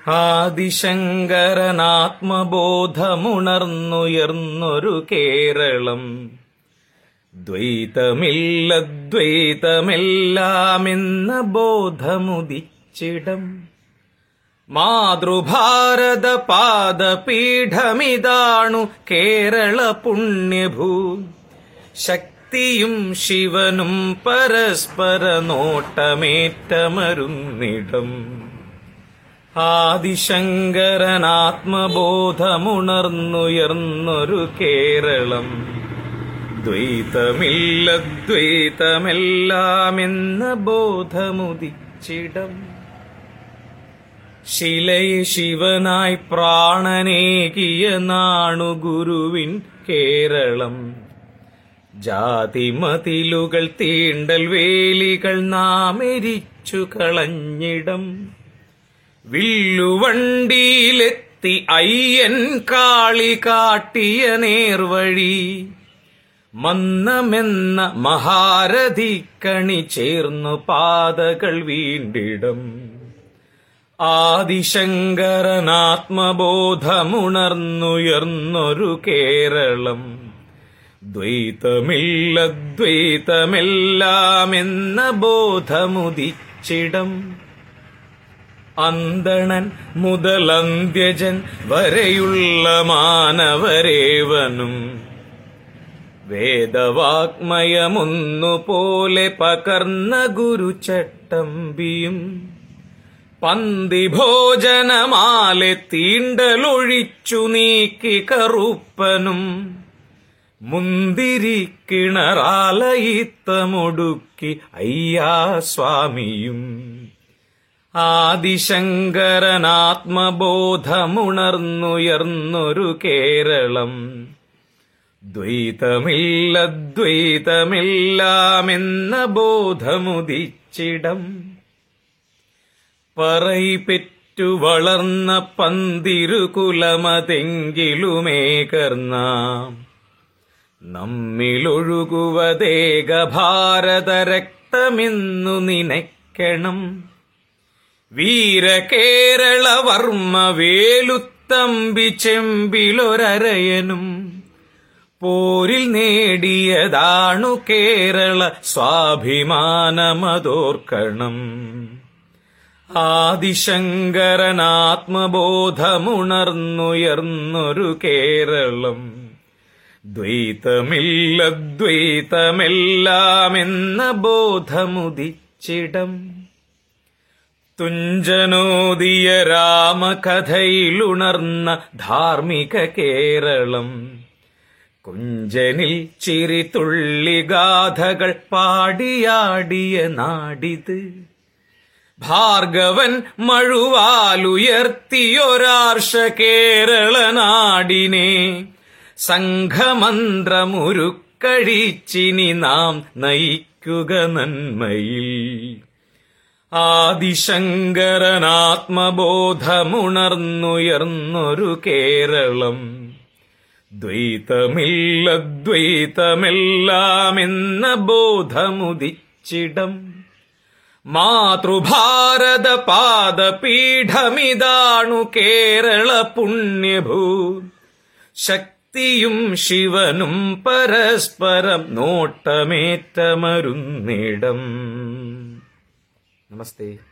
ആദിശങ്കരനാത്മബോധമുണർന്നുയർന്നൊരു കേരളം ദ്വൈതമില്ലദ്വൈതമെല്ലാമെന്ന ബോധമുദിച്ചിടം മാതൃഭാരത പാദപീഠമിതാണു കേരള പുണ്യഭൂ ശക്തിയും ശിവനും പരസ്പര നോട്ടമേറ്റമരുന്നിടം ആദിശങ്കരനാത്മബോധമുണർന്നുയർന്നൊരു കേരളം ദ്വൈതമില്ലദ്വൈതമെല്ലാമെന്ന ബോധമുദിച്ചിടം ശിലയെ ശിവനായി പ്രാണനേകിയ നാണു ഗുരുവിൻ കേരളം ജാതിമതിലുകൾ തീണ്ടൽ വേലികൾ നാമെരിച്ചു കളഞ്ഞിടം വില്ലുവണ്ടിയിലെത്തി അയ്യൻ കാളി കാട്ടിയ നേർവഴി മന്നമെന്ന മഹാരഥിക്കണി ചേർന്നു പാതകൾ വീണ്ടിടം ആദിശങ്കരനാത്മബോധമുണർന്നുയർന്നൊരു കേരളം ദ്വൈതമില്ലദ്വൈതമെല്ലാമെന്ന ബോധമുദിച്ചിടം അന്തണൻ മുതലന്ത്യജൻ വരെയുള്ള മാനവരേവനും വേദവാഗ്മയമൊന്നുപോലെ പകർന്ന ഗുരുചട്ടമ്പിയും പന്തിഭോജനമാലെ തീണ്ടലൊഴിച്ചു നീക്കി കറുപ്പനും മുന്തിരിക്കിണറാലയിത്തമൊടുക്കി അയ്യാ സ്വാമിയും ആദിശങ്കരനാത്മബോധമുണർന്നുയർന്നൊരു കേരളം ദ്വൈതമില്ലദ്വൈതമെല്ലാമെന്ന ബോധമുദിച്ചിടം പറയിപ്പെറ്റു വളർന്ന പന്തിരുകുലമതെങ്കിലുമേകർന്നാം നമ്മിലൊഴുകുവതേക ഭാരത രക്തമെന്നു നിനയ്ക്കണം വീരകേരളവർമ്മ വേലുത്തമ്പി ചെമ്പിലൊരരയനും പോരിൽ നേടിയതാണു കേരള സ്വാഭിമാനമതോർക്കണം ആദിശങ്കരനാത്മബോധമുണർന്നുയർന്നൊരു കേരളം ദ്വൈതമില്ലദ്വൈതമെല്ലാമെന്ന ബോധമുദിച്ചിടം തുഞ്ചനോദിയ രാമകഥയിലുണർന്ന ധാർമ്മിക കേരളം കുഞ്ചനിൽ ചിരി തുള്ളി ഗാഥകൾ പാടിയാടിയ നാടിത് ഭാർഗവൻ മഴുവാലുയർത്തിയൊരാർഷ കേരള നാടിനെ സംഘമന്ത്രമുരുക്കഴിച്ചിനി നാം നയിക്കുക നന്മയിൽ ആദിശങ്കരനാത്മബോധമുണർന്നുയർന്നൊരു കേരളം ദ്വൈതമില്ലദ്വൈതമെല്ലാമെന്ന ബോധമുദിച്ചിടം മാതൃഭാരത പാദപീഠമിതാണു കേരള പുണ്യഭൂ ശക്തിയും ശിവനും പരസ്പരം നോട്ടമേറ്റമരുന്നിടം നമസ്തേ